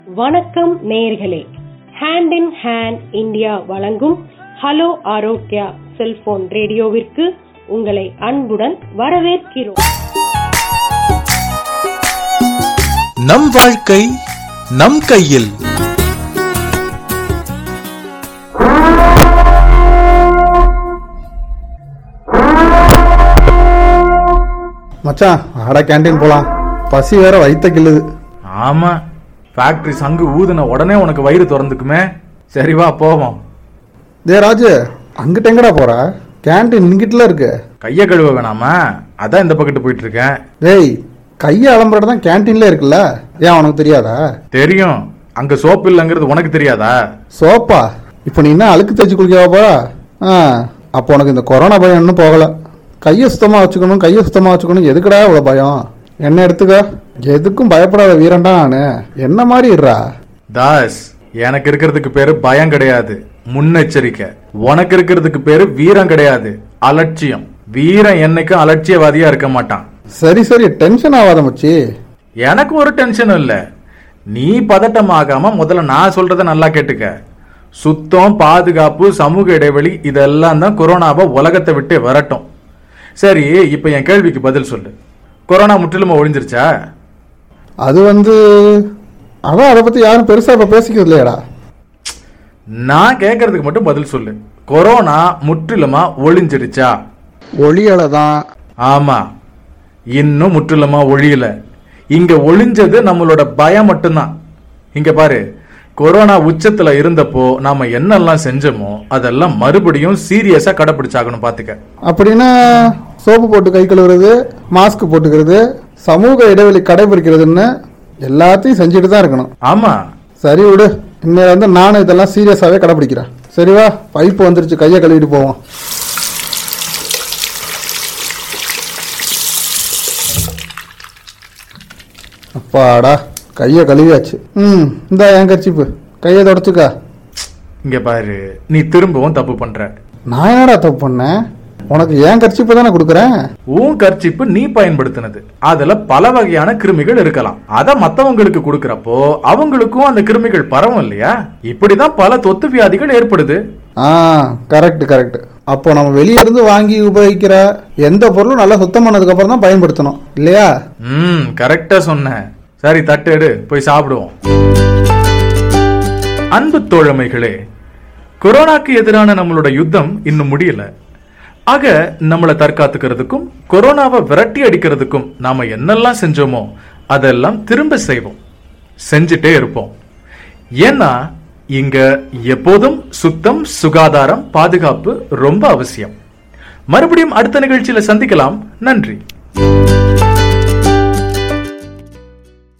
வணக்கம் நேயர்களே hand in hand India வழங்கும் ஹலோ ஆரோக்கியா செல்போன் ரேடியோவிற்கு உங்களை அன்புடன் வரவேற்கிறோம் நம் வாழ்க்கை நம் கையில் மச்சான் ஆட கேண்டீன் போலாம் பசி வேற வயித்த கிள்ளுது ஆமா ஃபேக்டரி சங்கு ஊதுன உடனே உனக்கு வயிறு திறந்துக்குமே சரி வா போவோம் டே ராஜு அங்கிட்ட எங்கடா போற கேண்டீன் இங்கிட்டுல இருக்கு கைய கழுவ வேணாமா அதான் இந்த பக்கத்து போயிட்டு இருக்கேன் டேய் கையை அலம்புறது தான் கேண்டீன்ல இருக்குல்ல ஏன் உனக்கு தெரியாதா தெரியும் அங்க சோப்பு இல்லைங்கிறது உனக்கு தெரியாதா சோப்பா இப்போ நீ என்ன அழுக்கு தேய்ச்சி குளிக்கவா போறா ஆ அப்போ உனக்கு இந்த கொரோனா பயம் இன்னும் போகல கையை சுத்தமா வச்சுக்கணும் கையை சுத்தமா வச்சுக்கணும் எதுக்குடா இவ்வளவு பயம் என்ன எடுத்துக்க எதுக்கும் பயப்படாத வீரன்டா நானு என்ன மாதிரி இருறா தாஸ் எனக்கு இருக்கிறதுக்கு பேரு பயம் கிடையாது முன்னெச்சரிக்கை உனக்கு இருக்கிறதுக்கு பேரு வீரம் கிடையாது அலட்சியம் வீரன் என்னைக்கும் அலட்சியவாதியா இருக்க மாட்டான் சரி சரி டென்ஷன் ஆகாத மச்சி எனக்கு ஒரு டென்ஷனும் இல்ல நீ பதட்டமாகாம முதல்ல நான் சொல்றத நல்லா கேட்டுக்க சுத்தம் பாதுகாப்பு சமூக இடைவெளி இதெல்லாம் தான் கொரோனாவை உலகத்தை விட்டு வரட்டும் சரி இப்ப என் கேள்விக்கு பதில் சொல்லு கொரோனா முற்றிலுமா ஒழிஞ்சிருச்சா அது வந்து அதான் அதை பத்தி யாரும் பெருசா இப்ப பேசிக்கிறது இல்லையாடா நான் கேட்கறதுக்கு மட்டும் பதில் சொல்லு கொரோனா முற்றிலுமா ஒழிஞ்சிருச்சா ஒளியலை தான் ஆமா இன்னும் முற்றிலுமா ஒழியல இங்க ஒளிஞ்சது நம்மளோட பயம் மட்டும்தான் இங்க பாரு கொரோனா உச்சத்துல இருந்தப்போ நாம என்னெல்லாம் செஞ்சோமோ அதெல்லாம் மறுபடியும் சீரியஸா கடைபிடிச்சாகணும் பாத்துக்க அப்படின்னா சோப்பு போட்டு கை கழுவுறது மாஸ்க் போட்டுக்கிறது சமூக இடைவெளி கடைபிடிக்கிறதுன்னு எல்லாத்தையும் செஞ்சுட்டு தான் இருக்கணும் ஆமா சரி விடு இன்னையில வந்து நானும் இதெல்லாம் சீரியஸாவே கடைபிடிக்கிறேன் சரி வா பைப்பு வந்துருச்சு கையை கழுவிட்டு போவோம் அப்பாடா கையை கழுவியாச்சு ம் இந்த என் கர்ச்சிப்பு கையை தொடச்சுக்கா இங்க பாரு நீ திரும்பவும் தப்பு பண்ற நான் என்னடா தப்பு பண்ணேன் உனக்கு ஏன் கர்ச்சிப்பு தானே கொடுக்குறேன் உன் கர்ச்சிப்பு நீ பயன்படுத்தினது அதுல பல வகையான கிருமிகள் இருக்கலாம் அத மத்தவங்களுக்கு கொடுக்கறப்போ அவங்களுக்கும் அந்த கிருமிகள் பரவும் இல்லையா இப்படிதான் பல தொத்து வியாதிகள் ஏற்படுது ஆ கரெக்ட் கரெக்ட் அப்போ நம்ம வெளியே இருந்து வாங்கி உபயோகிக்கிற எந்த பொருளும் நல்லா சுத்தம் பண்ணதுக்கு அப்புறம் தான் பயன்படுத்தணும் இல்லையா ம் கரெக்டா சொன்ன சரி தட்டு எடு போய் சாப்பிடுவோம் அன்பு தோழமைகளே கொரோனாக்கு எதிரான நம்மளோட யுத்தம் இன்னும் முடியல ஆக நம்மளை தற்காத்துக்கிறதுக்கும் கொரோனாவை விரட்டி அடிக்கிறதுக்கும் நாம என்னெல்லாம் செஞ்சோமோ அதெல்லாம் திரும்ப செய்வோம் செஞ்சுட்டே இருப்போம் ஏன்னா இங்க எப்போதும் சுத்தம் சுகாதாரம் பாதுகாப்பு ரொம்ப அவசியம் மறுபடியும் அடுத்த நிகழ்ச்சியில சந்திக்கலாம் நன்றி